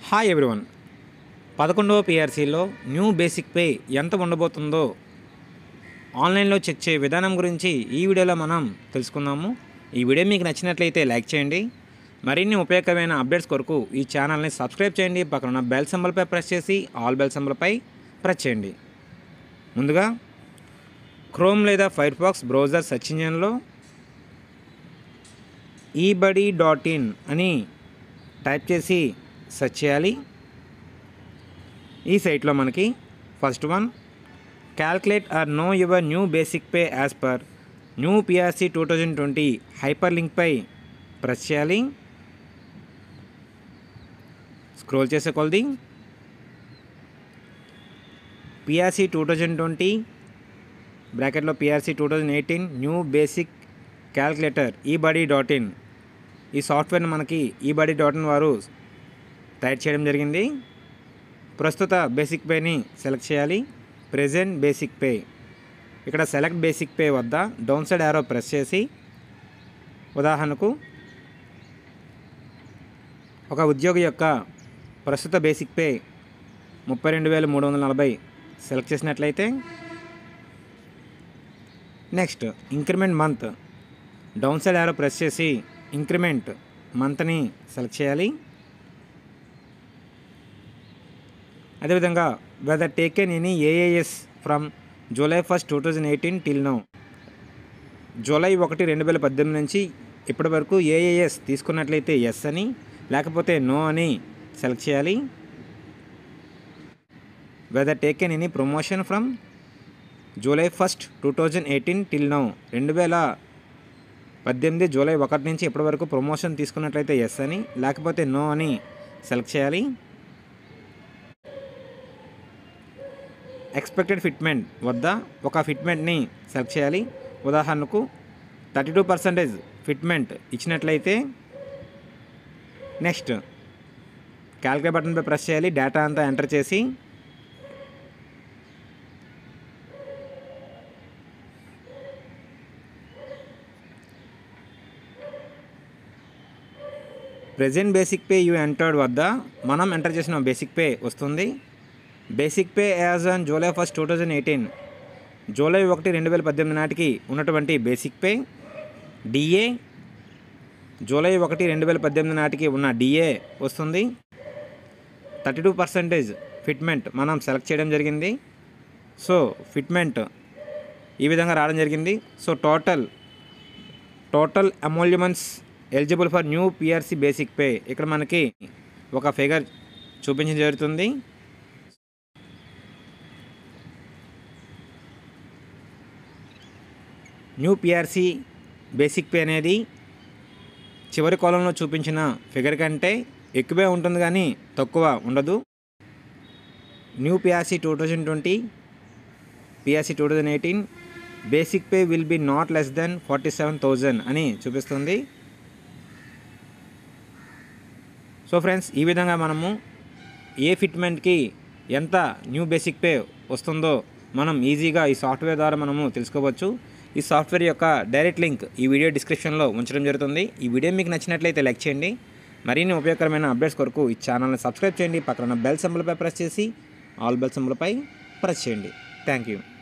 hi everyone పదకొండవ పిఆర్సీలో new basic pay ఎంత ఉండబోతుందో ఆన్లైన్లో చెక్ చేయ విధానం గురించి ఈ వీడియోలో మనం తెలుసుకుందాము ఈ వీడియో మీకు నచ్చినట్లయితే లైక్ చేయండి మరిన్ని ఉపయోగకరమైన అప్డేట్స్ కొరకు ఈ ఛానల్ని సబ్స్క్రైబ్ చేయండి పక్కన ఉన్న బెల్ సింబల్పై ప్రెస్ చేసి ఆల్ బెల్ సింబల్పై ప్రెస్ చేయండి ముందుగా క్రోమ్ లేదా ఫైర్ ఫాక్స్ బ్రౌజర్ సెర్చ్ ఇంజన్లో ఈబడీ డాట్ ఇన్ అని టైప్ చేసి సెర్చ్ చేయాలి ఈ సైట్లో మనకి first one calculate or know your new basic pay as per new PRC two thousand twenty hyper లింక్పై ప్రెస్ చేయాలి స్క్రోల్ చేసే కొలది పిఆర్సీ టూ థౌజండ్ ట్వంటీ బ్రాకెట్లో PRC two thousand eighteen new basic calculator ఈబడీ డాట్ ఇన్ ఈ సాఫ్ట్వేర్ని మనకి ఈబడీ dot in వారు తయారు చేయడం జరిగింది ప్రస్తుత బేసిక్ పేని సెలెక్ట్ చేయాలి ప్రెజెంట్ బేసిక్ పే ఇక్కడ సెలెక్ట్ బేసిక్ పే వద్ద డౌన్ సైడ్ యారో ప్రెస్ చేసి ఉదాహరణకు ఒక ఉద్యోగి యొక్క ప్రస్తుత బేసిక్ పే ముప్పై రెండు వేల మూడు వందల నలభై సెలెక్ట్ చేసినట్లయితే next increment month down side arrow press చేసి ఇంక్రిమెంట్ మంత్ని సెలెక్ట్ చేయాలి అదేవిధంగా whether taken any AAS from July first two thousand eighteen till now July ఒకటి రెండు వేల పద్దెనిమిది నుంచి ఇప్పటి వరకు ఏఏఎస్ తీసుకున్నట్లయితే ఎస్ అని లేకపోతే నో అని సెలెక్ట్ చేయాలి whether taken any promotion from July first two thousand eighteen till now రెండు వేల పద్దెనిమిది జూలై ఒకటి నుంచి ఇప్పటి వరకు ప్రమోషన్ తీసుకున్నట్లయితే ఎస్ అని లేకపోతే నో అని సెలెక్ట్ చేయాలి ఎక్స్పెక్టెడ్ ఫిట్మెంట్ వద్ద ఒక ఫిట్మెంట్ని సెలెక్ట్ చేయాలి ఉదాహరణకు థర్టీ టూ పర్సెంటేజ్ ఫిట్మెంట్ ఇచ్చినట్లయితే నెక్స్ట్ క్యాల్కులేట్ బటన్పై ప్రెస్ చేయాలి డేటా అంతా ఎంటర్ చేసి present basic pay you entered వద్ద మనం ఎంటర్ చేసిన బేసిక్ పే వస్తుంది basic pay as on July first two thousand eighteen July ఒకటి రెండు వేల పద్దెనిమిది నాటికి ఉన్నటువంటి బేసిక్ పే డిఏ జూలై ఒకటి రెండు వేల పద్దెనిమిది నాటికి ఉన్న డిఏ వస్తుంది థర్టీ టూ పర్సెంటేజ్ ఫిట్మెంట్ మనం సెలెక్ట్ చేయడం జరిగింది సో ఫిట్మెంట్ ఈ విధంగా రావడం జరిగింది so total total emoluments eligible for new PRC basic pay ఇక్కడ మనకి ఒక ఫిగర్ చూపించడం జరుగుతుంది న్యూ పిఆర్సీ బేసిక్ పే అనేది చివరి కాలంలో చూపించిన ఫిగర్ కంటే ఎక్కువే ఉంటుంది కానీ తక్కువ ఉండదు new PRC two thousand twenty PRC two thousand eighteen basic pay will be not less than forty seven thousand అని చూపిస్తుంది సో ఫ్రెండ్స్ ఈ విధంగా మనము ఏ ఫిట్మెంట్కి ఎంత న్యూ బేసిక్ పే వస్తుందో మనం ఈజీగా ఈ సాఫ్ట్వేర్ ద్వారా మనము తెలుసుకోవచ్చు ఈ సాఫ్ట్వేర్ యొక్క డైరెక్ట్ లింక్ ఈ వీడియో డిస్క్రిప్షన్లో ఉంచడం జరుగుతుంది ఈ వీడియో మీకు నచ్చినట్లయితే లైక్ చేయండి మరిన్ని ఉపయోగకరమైన అప్డేట్స్ కొరకు ఈ ఛానల్ని సబ్స్క్రైబ్ చేయండి పక్కన బెల్ సింబల్పై ప్రెస్ చేసి ఆల్ బెల్ సింబల్పై ప్రెస్ చేయండి థ్యాంక్ యూ